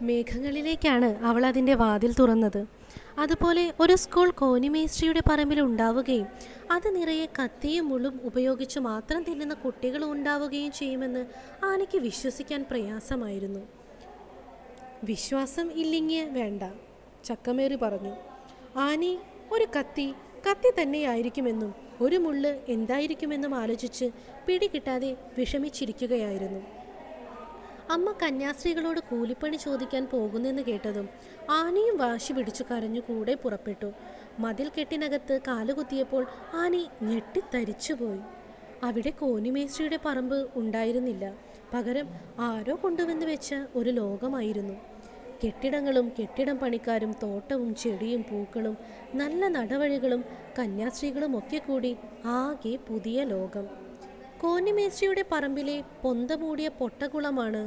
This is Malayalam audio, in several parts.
മേഘങ്ങളിലേക്കാണ് അവൾ അതിൻ്റെ വാതിൽ തുറന്നത് അതുപോലെ ഒരു സ്കൂൾ കോനിമേസ്ട്രിയുടെ പറമ്പിൽ ഉണ്ടാവുകയും അത് നിറയെ കത്തിയും മുള്ളും ഉപയോഗിച്ച് മാത്രം തിന്നുന്ന കുട്ടികൾ ഉണ്ടാവുകയും ചെയ്യുമെന്ന് ആനയ്ക്ക് വിശ്വസിക്കാൻ പ്രയാസമായിരുന്നു വിശ്വാസം ഇല്ലെങ്കിൽ വേണ്ട ചക്കമേറി പറഞ്ഞു ആനി ഒരു കത്തി കത്തി തന്നെയായിരിക്കുമെന്നും ഒരു മുള്ള് എന്തായിരിക്കുമെന്നും ആലോചിച്ച് പിടികിട്ടാതെ വിഷമിച്ചിരിക്കുകയായിരുന്നു അമ്മ കന്യാസ്ത്രീകളോട് കൂലിപ്പണി ചോദിക്കാൻ പോകുന്നെന്ന് കേട്ടതും ആനയും വാശി പിടിച്ചു കരഞ്ഞു കൂടെ പുറപ്പെട്ടു മതിൽ കെട്ടിനകത്ത് കാലുകുത്തിയപ്പോൾ ആനി ഞെട്ടിത്തരിച്ചുപോയി അവിടെ കോനിമേസ്ത്രിയുടെ പറമ്പ് ഉണ്ടായിരുന്നില്ല പകരം ആരോ കൊണ്ടുവന്ന് വെച്ച ഒരു ലോകമായിരുന്നു കെട്ടിടങ്ങളും കെട്ടിടം പണിക്കാരും തോട്ടവും ചെടിയും പൂക്കളും നല്ല നടവഴികളും കന്യാസ്ത്രീകളും ഒക്കെ കൂടി ആകെ പുതിയ ലോകം കോന്നിമേശ്രിയുടെ പറമ്പിലെ പൊന്തമൂടിയ പൊട്ടകുളമാണ്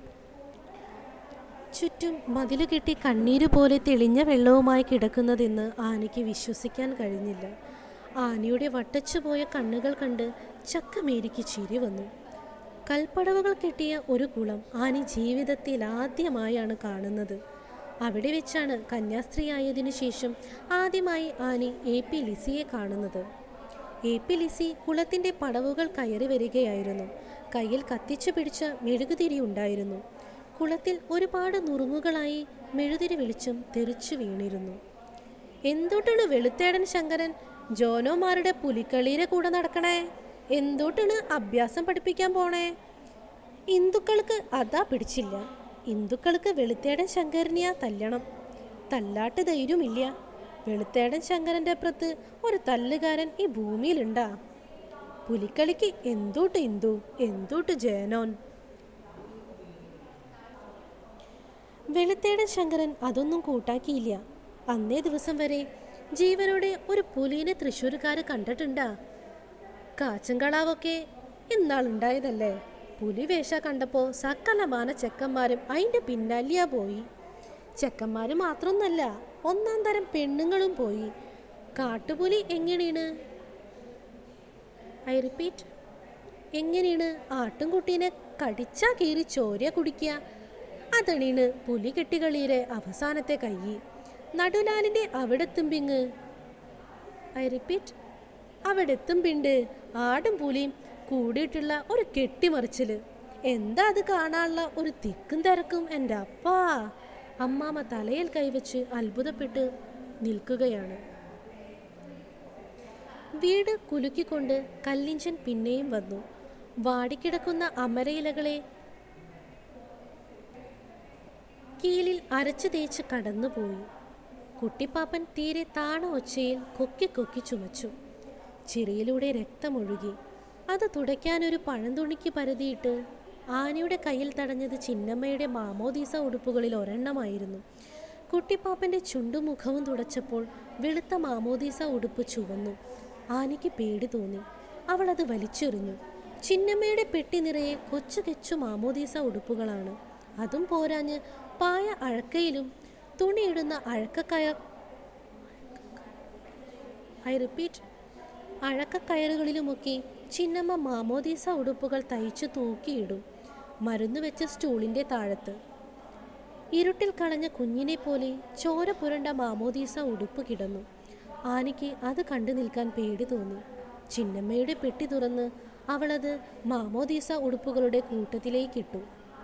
ചുറ്റും മതില് കെട്ടി കണ്ണീര് പോലെ തെളിഞ്ഞ വെള്ളവുമായി കിടക്കുന്നതെന്ന് ആനയ്ക്ക് വിശ്വസിക്കാൻ കഴിഞ്ഞില്ല ആനയുടെ വട്ടച്ചുപോയ കണ്ണുകൾ കണ്ട് ചക്കമേരിക്ക് ചിരി വന്നു കൽപ്പടവുകൾ കെട്ടിയ ഒരു കുളം ആനി ജീവിതത്തിൽ ആദ്യമായാണ് കാണുന്നത് അവിടെ വെച്ചാണ് കന്യാസ്ത്രീയായതിനു ശേഷം ആദ്യമായി ആനി എ പി ലിസിയെ കാണുന്നത് എ പി ലിസി കുളത്തിൻ്റെ പടവുകൾ കയറി വരികയായിരുന്നു കയ്യിൽ കത്തിച്ചു പിടിച്ച മെഴുകുതിരി ഉണ്ടായിരുന്നു കുളത്തിൽ ഒരുപാട് നുറുങ്ങുകളായി മെഴുതിരി വെളിച്ചം തെറിച്ചു വീണിരുന്നു എന്തുട്ടാണ് വെളുത്തേടൻ ശങ്കരൻ ജോനോമാരുടെ പുലിക്കളിയുടെ കൂടെ നടക്കണേ എന്തുട്ടാണ് അഭ്യാസം പഠിപ്പിക്കാൻ പോണേ ഹിന്ദുക്കൾക്ക് അതാ പിടിച്ചില്ല ഹിന്ദുക്കൾക്ക് വെളുത്തേടൻ ശങ്കരനെയാ തല്ലണം തല്ലാട്ട് ധൈര്യമില്ല വെളുത്തേടൻ ശങ്കരൻ്റെ അപ്പുറത്ത് ഒരു തല്ലുകാരൻ ഈ ഭൂമിയിലുണ്ടാ പുലിക്കളിക്ക് എന്തൂട്ട് ഹിന്ദു എന്തൂട്ട് ജയനോൻ വെളുത്തേടൻ ശങ്കരൻ അതൊന്നും കൂട്ടാക്കിയില്ല അന്നേ ദിവസം വരെ ജീവനോടെ ഒരു പുലിനെ തൃശ്ശൂർക്കാർ കണ്ടിട്ടുണ്ടാ കാച്ചങ്കളാവൊക്കെ ഇന്നാളുണ്ടായതല്ലേ പുലി വേഷ കണ്ടപ്പോൾ സകലമാന ചെക്കന്മാരും അതിൻ്റെ പിന്നാലിയാ പോയി ചെക്കന്മാർ മാത്രമൊന്നല്ല ഒന്നാം തരം പെണ്ണുങ്ങളും പോയി കാട്ടുപുലി എങ്ങനെയാണ് ഐ റിപ്പീറ്റ് എങ്ങനെയാണ് ആട്ടുംകുട്ടീനെ കടിച്ചാ കീറി ചോര കുടിക്കുക അതണീണ് പുലി കെട്ടികളിയിലെ അവസാനത്തെ കൈ നടുലാലിൻ്റെ അവിടെത്തുമ്പിങ് ഐ റിപ്പീറ്റ് അവിടെത്തും പിണ്ട് ആടും പുലിയും കൂടിയിട്ടുള്ള ഒരു കെട്ടിമറിച്ചില് എന്താ അത് കാണാനുള്ള ഒരു തിക്കും തിരക്കും എൻ്റെ അപ്പാ അമ്മാമ്മ തലയിൽ കൈവച്ച് അത്ഭുതപ്പെട്ട് നിൽക്കുകയാണ് വീട് കുലുക്കിക്കൊണ്ട് കല്ലിഞ്ചൻ പിന്നെയും വന്നു വാടിക്കിടക്കുന്ന അമരയിലകളെ കീലിൽ അരച്ചു തേച്ച് കടന്നുപോയി കുട്ടിപ്പാപ്പൻ തീരെ താണ ഒച്ചയിൽ കൊക്കി കൊക്കി ചുമച്ചു ചിറിയിലൂടെ രക്തമൊഴുകി അത് തുടയ്ക്കാനൊരു പഴന്തുണിക്ക് പരതിയിട്ട് ആനയുടെ കയ്യിൽ തടഞ്ഞത് ചിന്നമ്മയുടെ മാമോദീസ ഉടുപ്പുകളിൽ ഒരെണ്ണമായിരുന്നു കുട്ടിപ്പാപ്പൻ്റെ ചുണ്ടും മുഖവും തുടച്ചപ്പോൾ വെളുത്ത മാമോദീസ ഉടുപ്പ് ചുവന്നു ആനയ്ക്ക് പേടി തോന്നി അവൾ അത് വലിച്ചെറിഞ്ഞു ചിന്നമ്മയുടെ പെട്ടി നിറയെ കൊച്ചു കൊച്ചു മാമോദീസ ഉടുപ്പുകളാണ് അതും പോരാഞ്ഞ് പായ അഴക്കയിലും തുണിയിടുന്ന അഴക്കക്കയ ഐ റിപ്പീറ്റ് അഴക്കക്കയറുകളിലുമൊക്കെ ചിന്നമ്മ മാമോദീസ ഉടുപ്പുകൾ തയ്ച്ചു തൂക്കിയിടും മരുന്ന് വെച്ച സ്റ്റൂളിൻ്റെ താഴത്ത് ഇരുട്ടിൽ കളഞ്ഞ കുഞ്ഞിനെ പോലെ ചോര പുരണ്ട മാമോദീസ ഉടുപ്പ് കിടന്നു ആനയ്ക്ക് അത് കണ്ടു നിൽക്കാൻ പേടി തോന്നി ചിന്നമ്മയുടെ പെട്ടി തുറന്ന് അവളത് മാമോദീസ ഉടുപ്പുകളുടെ കൂട്ടത്തിലേക്കിട്ടു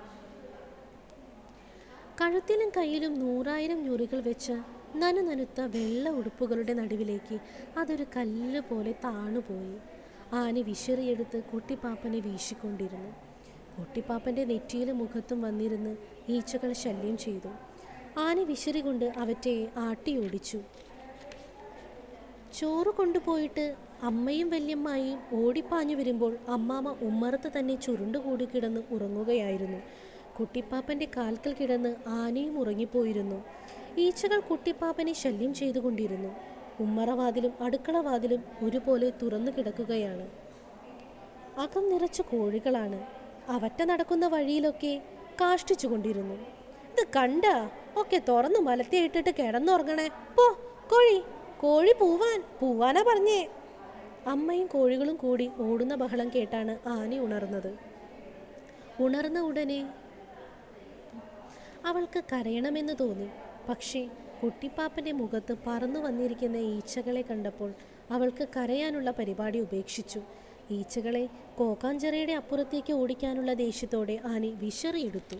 കഴുത്തിലും കയ്യിലും നൂറായിരം ഞുറികൾ വെച്ച് നനുനനുത്ത വെള്ള ഉടുപ്പുകളുടെ നടുവിലേക്ക് അതൊരു കല്ല് പോലെ താണുപോയി ആന വിശറിയെടുത്ത് കുട്ടിപ്പാപ്പനെ വീശിക്കൊണ്ടിരുന്നു കുട്ടിപ്പാപ്പൻ്റെ നെറ്റിയിലും മുഖത്തും വന്നിരുന്ന് ഈച്ചകൾ ശല്യം ചെയ്തു ആന വിശറി കൊണ്ട് അവറ്റെ ആട്ടിയോടിച്ചു ചോറ് കൊണ്ടുപോയിട്ട് അമ്മയും വല്യമ്മയും ഓടിപ്പാഞ്ഞു വരുമ്പോൾ അമ്മാമ്മ ഉമ്മറത്ത് തന്നെ ചുരുണ്ടുകൂടി കിടന്ന് ഉറങ്ങുകയായിരുന്നു കുട്ടിപ്പാപ്പൻ്റെ കാൽക്കൽ കിടന്ന് ആനയും ഉറങ്ങിപ്പോയിരുന്നു ഈച്ചകൾ കുട്ടിപ്പാപ്പനെ ശല്യം ചെയ്തുകൊണ്ടിരുന്നു ഉമ്മറവാതിലും അടുക്കളവാതിലും ഒരുപോലെ തുറന്നു കിടക്കുകയാണ് അകം നിറച്ച കോഴികളാണ് അവറ്റ നടക്കുന്ന വഴിയിലൊക്കെ കാഷ്ടിച്ചുകൊണ്ടിരുന്നു ഇത് കണ്ട ഒക്കെ തുറന്നു മലത്തിയിട്ടിട്ട് കിടന്നുറങ്ങണേ പോ കോഴി കോഴി പൂവാൻ പൂവാനാ പറഞ്ഞേ അമ്മയും കോഴികളും കൂടി ഓടുന്ന ബഹളം കേട്ടാണ് ആന ഉണർന്നത് ഉണർന്ന ഉടനെ അവൾക്ക് കരയണമെന്ന് തോന്നി പക്ഷേ കുട്ടിപ്പാപ്പൻ്റെ മുഖത്ത് പറന്നു വന്നിരിക്കുന്ന ഈച്ചകളെ കണ്ടപ്പോൾ അവൾക്ക് കരയാനുള്ള പരിപാടി ഉപേക്ഷിച്ചു ഈച്ചകളെ കോക്കാഞ്ചെറയുടെ അപ്പുറത്തേക്ക് ഓടിക്കാനുള്ള ദേഷ്യത്തോടെ ആനി വിശറിയെടുത്തു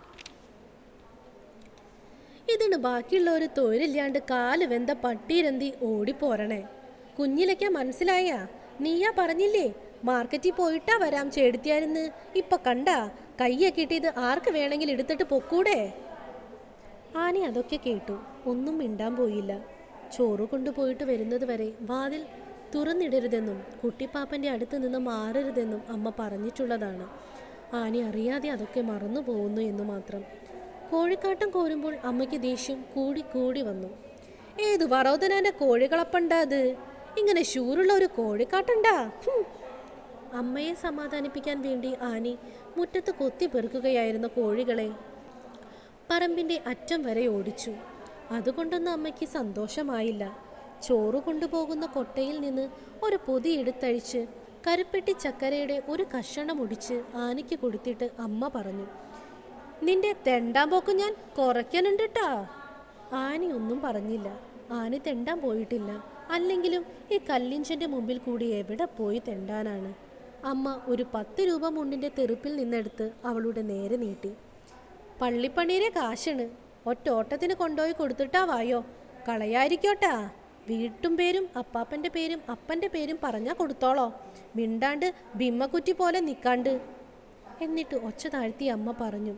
ഇതിന് ബാക്കിയുള്ളവർ തൊഴിലില്ലാണ്ട് കാല് വെന്ത പട്ടീരന്തി ഓടിപ്പോരണേ കുഞ്ഞിലയ്ക്ക മനസ്സിലായ നീയാ പറഞ്ഞില്ലേ മാർക്കറ്റിൽ പോയിട്ടാ വരാം ചേടുത്തിയാരുന്ന് ഇപ്പൊ കണ്ടാ കയ്യൊക്കെ ഇട്ടിത് ആർക്ക് വേണമെങ്കിൽ എടുത്തിട്ട് പൊക്കൂടെ ആനി അതൊക്കെ കേട്ടു ഒന്നും മിണ്ടാൻ പോയില്ല ചോറ് കൊണ്ടുപോയിട്ട് വരുന്നത് വരെ വാതിൽ തുറന്നിടരുതെന്നും കുട്ടിപ്പാപ്പൻ്റെ അടുത്ത് നിന്ന് മാറരുതെന്നും അമ്മ പറഞ്ഞിട്ടുള്ളതാണ് ആനി അറിയാതെ അതൊക്കെ മറന്നു പോകുന്നു എന്ന് മാത്രം കോഴിക്കാട്ടം കോരുമ്പോൾ അമ്മയ്ക്ക് ദേഷ്യം കൂടി കൂടി വന്നു ഏത് വറോദനാന്റെ കോഴികളപ്പണ്ടാ അത് ഇങ്ങനെ ഷൂറുള്ള ഒരു കോഴിക്കാട്ടുണ്ടാ ഹും. അമ്മയെ സമാധാനിപ്പിക്കാൻ വേണ്ടി ആനി മുറ്റത്ത് കൊത്തി പെറുക്കുകയായിരുന്ന കോഴികളെ പറമ്പിന്റെ അറ്റം വരെ ഓടിച്ചു അതുകൊണ്ടൊന്നും അമ്മയ്ക്ക് സന്തോഷമായില്ല ചോറ് കൊണ്ടുപോകുന്ന കൊട്ടയിൽ നിന്ന് ഒരു പൊതി എടുത്തഴിച്ച് കരുപ്പെട്ടി ചക്കരയുടെ ഒരു കഷണം ഒടിച്ച് ആനയ്ക്ക് കൊടുത്തിട്ട് അമ്മ പറഞ്ഞു നിന്റെ തെണ്ടാൻ പോക്ക് ഞാൻ കുറയ്ക്കാനുണ്ട് ട്ടാ ആനി ഒന്നും പറഞ്ഞില്ല ആനി തെണ്ടാൻ പോയിട്ടില്ല അല്ലെങ്കിലും ഈ കല്ലിഞ്ചന്റെ മുമ്പിൽ കൂടി എവിടെ പോയി തെണ്ടാനാണ് അമ്മ ഒരു പത്ത് രൂപ മുണ്ടിന്റെ തെറുപ്പിൽ നിന്നെടുത്ത് അവളുടെ നേരെ നീട്ടി പള്ളിപ്പണിയുടെ കാശാണ് ഒറ്റോട്ടത്തിന് കൊണ്ടുപോയി കൊടുത്തിട്ടാ വായോ കളയായിരിക്കോട്ടാ വീട്ടും പേരും അപ്പാപ്പൻ്റെ പേരും അപ്പൻ്റെ പേരും പറഞ്ഞാ കൊടുത്തോളോ മിണ്ടാണ്ട് ബിമ്മക്കുറ്റി പോലെ നിക്കാണ്ട് എന്നിട്ട് ഒച്ച താഴ്ത്തി അമ്മ പറഞ്ഞു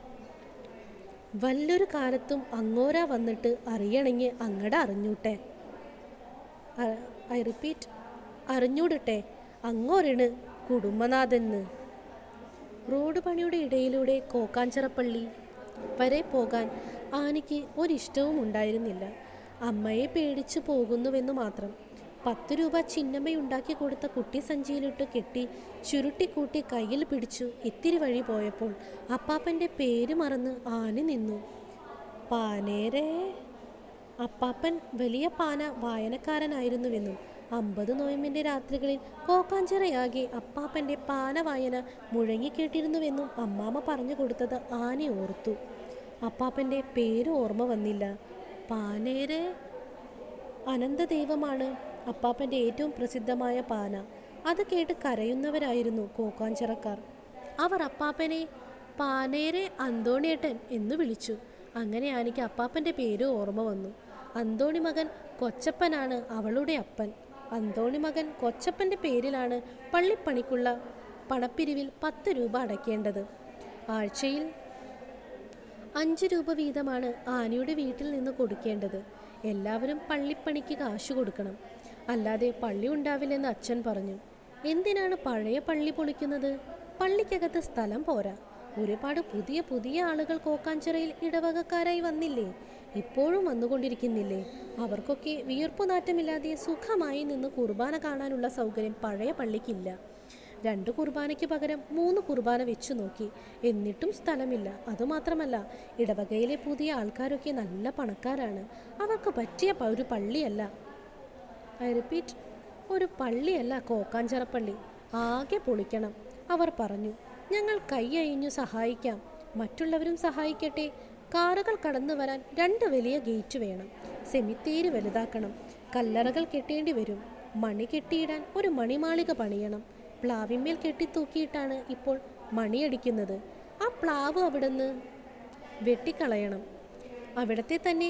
വല്ലൊരു കാലത്തും അങ്ങോരാ വന്നിട്ട് അറിയണമെങ്കിൽ അങ്ങടെ അറിഞ്ഞൂട്ടെ ഐ റിപ്പീറ്റ് അറിഞ്ഞൂടട്ടെ അങ്ങോരാണ് കുടുംബനാഥെന്ന് റോഡ് പണിയുടെ ഇടയിലൂടെ കോക്കാഞ്ചിറപ്പള്ളി വരെ പോകാൻ ആനിക്ക് ഒരിഷ്ടവും ഉണ്ടായിരുന്നില്ല അമ്മയെ പേടിച്ചു പോകുന്നുവെന്ന് മാത്രം പത്ത് രൂപ ചിന്നമ്മയുണ്ടാക്കി കൊടുത്ത കുട്ടി സഞ്ചിയിലിട്ട് കെട്ടി ചുരുട്ടിക്കൂട്ടി കയ്യിൽ പിടിച്ചു ഇത്തിരി വഴി പോയപ്പോൾ അപ്പാപ്പൻ്റെ പേര് മറന്ന് ആനി നിന്നു പാനേരേ അപ്പാപ്പൻ വലിയ പാന വായനക്കാരനായിരുന്നുവെന്നും അമ്പത് നോയമ്പിന്റെ രാത്രികളിൽ കോക്കാഞ്ചിറയാകെ അപ്പാപ്പന്റെ പാന വായന മുഴങ്ങിക്കേട്ടിരുന്നുവെന്നും അമ്മാമ്മ പറഞ്ഞു കൊടുത്തത് ആനി ഓർത്തു അപ്പാപ്പന്റെ പേര് ഓർമ്മ വന്നില്ല പാനേരെ അനന്തദൈവമാണ് അപ്പാപ്പന്റെ ഏറ്റവും പ്രസിദ്ധമായ പാന അത് കേട്ട് കരയുന്നവരായിരുന്നു കോക്കാഞ്ചിറക്കാർ അവർ അപ്പാപ്പനെ പാനേരെ അന്തോണിയേട്ടൻ എന്ന് വിളിച്ചു അങ്ങനെ ആനിക്ക് അപ്പാപ്പന്റെ പേര് ഓർമ്മ വന്നു അന്തോണി മകൻ കൊച്ചപ്പനാണ് അവളുടെ അപ്പൻ അന്തോണി മകൻ കൊച്ചപ്പന്റെ പേരിലാണ് പള്ളിപ്പണിക്കുള്ള പണപ്പിരിവിൽ പത്ത് രൂപ അടയ്ക്കേണ്ടത് ആഴ്ചയിൽ അഞ്ച് രൂപ വീതമാണ് ആനയുടെ വീട്ടിൽ നിന്ന് കൊടുക്കേണ്ടത് എല്ലാവരും പള്ളിപ്പണിക്ക് കാശ് കൊടുക്കണം അല്ലാതെ പള്ളി ഉണ്ടാവില്ലെന്ന് അച്ഛൻ പറഞ്ഞു എന്തിനാണ് പഴയ പള്ളി പൊളിക്കുന്നത് പള്ളിക്കകത്ത് സ്ഥലം പോരാ ഒരുപാട് പുതിയ പുതിയ ആളുകൾ കോക്കാഞ്ചിറയിൽ ഇടവകക്കാരായി വന്നില്ലേ ഇപ്പോഴും വന്നുകൊണ്ടിരിക്കുന്നില്ലേ അവർക്കൊക്കെ വിയർപ്പുനാറ്റമില്ലാതെ സുഖമായി നിന്ന് കുർബാന കാണാനുള്ള സൗകര്യം പഴയ പള്ളിക്കില്ല രണ്ട് കുർബാനയ്ക്ക് പകരം മൂന്ന് കുർബാന വെച്ചു നോക്കി എന്നിട്ടും സ്ഥലമില്ല അതുമാത്രമല്ല ഇടവകയിലെ പുതിയ ആൾക്കാരൊക്കെ നല്ല പണക്കാരാണ് അവർക്ക് പറ്റിയ പ- ഒരു പള്ളിയല്ല ഐ റിപ്പീറ്റ് ഒരു പള്ളിയല്ല കോക്കാഞ്ചിറപ്പള്ളി ആകെ പൊളിക്കണം അവർ പറഞ്ഞു ഞങ്ങൾ കൈ അഴിഞ്ഞു സഹായിക്കാം മറ്റുള്ളവരും സഹായിക്കട്ടെ കാറുകൾ കടന്നു വരാൻ രണ്ട് വലിയ ഗേറ്റ് വേണം സെമിത്തേരി വലുതാക്കണം കല്ലറകൾ കെട്ടേണ്ടി വരും മണി കെട്ടിയിടാൻ ഒരു മണിമാളിക പണിയണം പ്ലാവിന്മേൽ കെട്ടിത്തൂക്കിയിട്ടാണ് ഇപ്പോൾ മണിയടിക്കുന്നത് ആ പ്ലാവ് അവിടുന്ന് വെട്ടിക്കളയണം അവിടത്തെ തന്നെ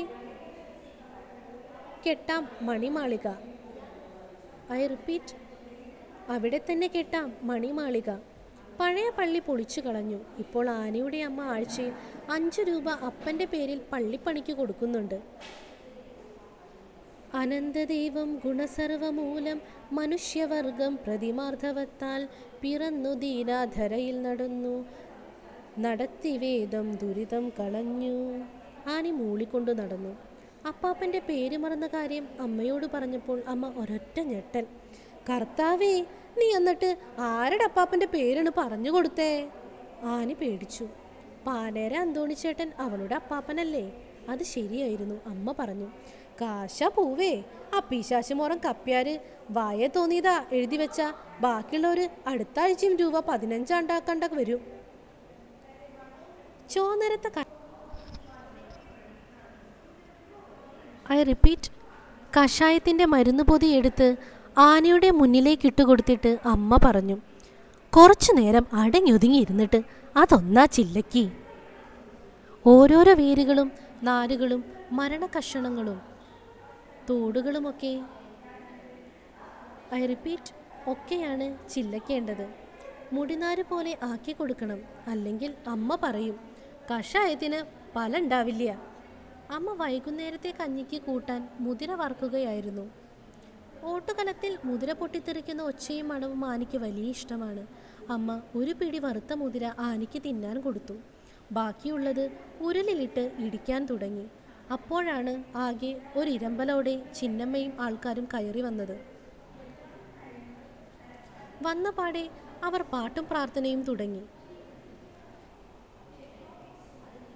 കെട്ടാം മണിമാളിക ഐ റിപ്പീറ്റ് അവിടെ തന്നെ കെട്ടാം മണിമാളിക പഴയ പള്ളി പൊളിച്ചു കളഞ്ഞു ഇപ്പോൾ ആനയുടെ അമ്മ ആഴ്ചയിൽ അഞ്ചു രൂപ അപ്പൻ്റെ പേരിൽ പള്ളിപ്പണിക്ക് കൊടുക്കുന്നുണ്ട് അനന്തദൈവം ഗുണസർവമൂലം മനുഷ്യവർഗം പ്രതിമാർദ്ധവത്താൽ പിറന്നു ദീനാധരയിൽ നടന്നു നടത്തി വേദം ദുരിതം കളഞ്ഞു ആനി മൂളിക്കൊണ്ടു നടന്നു അപ്പാപ്പൻ്റെ പേര് മറന്ന കാര്യം അമ്മയോട് പറഞ്ഞപ്പോൾ അമ്മ ഒരൊറ്റ ഞെട്ടൽ കർത്താവേ നീ എന്നിട്ട് ആരുടെ അപ്പാപ്പൻ്റെ പേരാണ് പറഞ്ഞു കൊടുത്തേ ആനി പേടിച്ചു പാലേര അന്തോണിച്ചേട്ടൻ അവളുടെ അപ്പാപ്പനല്ലേ അത് ശരിയായിരുന്നു അമ്മ പറഞ്ഞു കാശ പൂവേ ആ പിശാശുമോറം കപ്പ്യാര് വായ തോന്നിയതാ എഴുതി വെച്ച ബാക്കിയുള്ളവര് അടുത്ത ആഴ്ചയും രൂപ പതിനഞ്ചാണ്ടാക്കണ്ട വരും ചോന്നരത്തെ ക- ഐ റിപ്പീറ്റ് കഷായത്തിൻ്റെ മരുന്ന് പൊതി എടുത്ത് ആനയുടെ മുന്നിലേക്ക് ഇട്ടുകൊടുത്തിട്ട് അമ്മ പറഞ്ഞു കുറച്ചു നേരം അടങ്ങൊതുങ്ങി ഇരുന്നിട്ട് അതൊന്നാ ചില്ലക്കി ഓരോരോ വേരുകളും നാരുകളും മരണകഷണങ്ങളും തോടുകളുമൊക്കെ ഐ റിപ്പീറ്റ് ഒക്കെയാണ് ചില്ലക്കേണ്ടത് മുടിനാര് പോലെ ആക്കി കൊടുക്കണം അല്ലെങ്കിൽ അമ്മ പറയും കഷായത്തിന് പല ഉണ്ടാവില്ല അമ്മ വൈകുന്നേരത്തെ കഞ്ഞിക്ക് കൂട്ടാൻ മുതിര വറുക്കുകയായിരുന്നു ഓട്ടുകലത്തിൽ മുതിര പൊട്ടിത്തെറിക്കുന്ന ഒച്ചയും മണവും ആനിക്ക് വലിയ ഇഷ്ടമാണ് അമ്മ ഒരു പിടി വറുത്ത മുതിര ആനിക്ക് തിന്നാൻ കൊടുത്തു ബാക്കിയുള്ളത് ഉരുളിലിട്ട് ഇടിക്കാൻ തുടങ്ങി അപ്പോഴാണ് ആകെ ഒരു ഇരമ്പലോടെ ചിന്നമ്മയും ആൾക്കാരും കയറി വന്നത് വന്ന പാടെ അവർ പാട്ടും പ്രാർത്ഥനയും തുടങ്ങി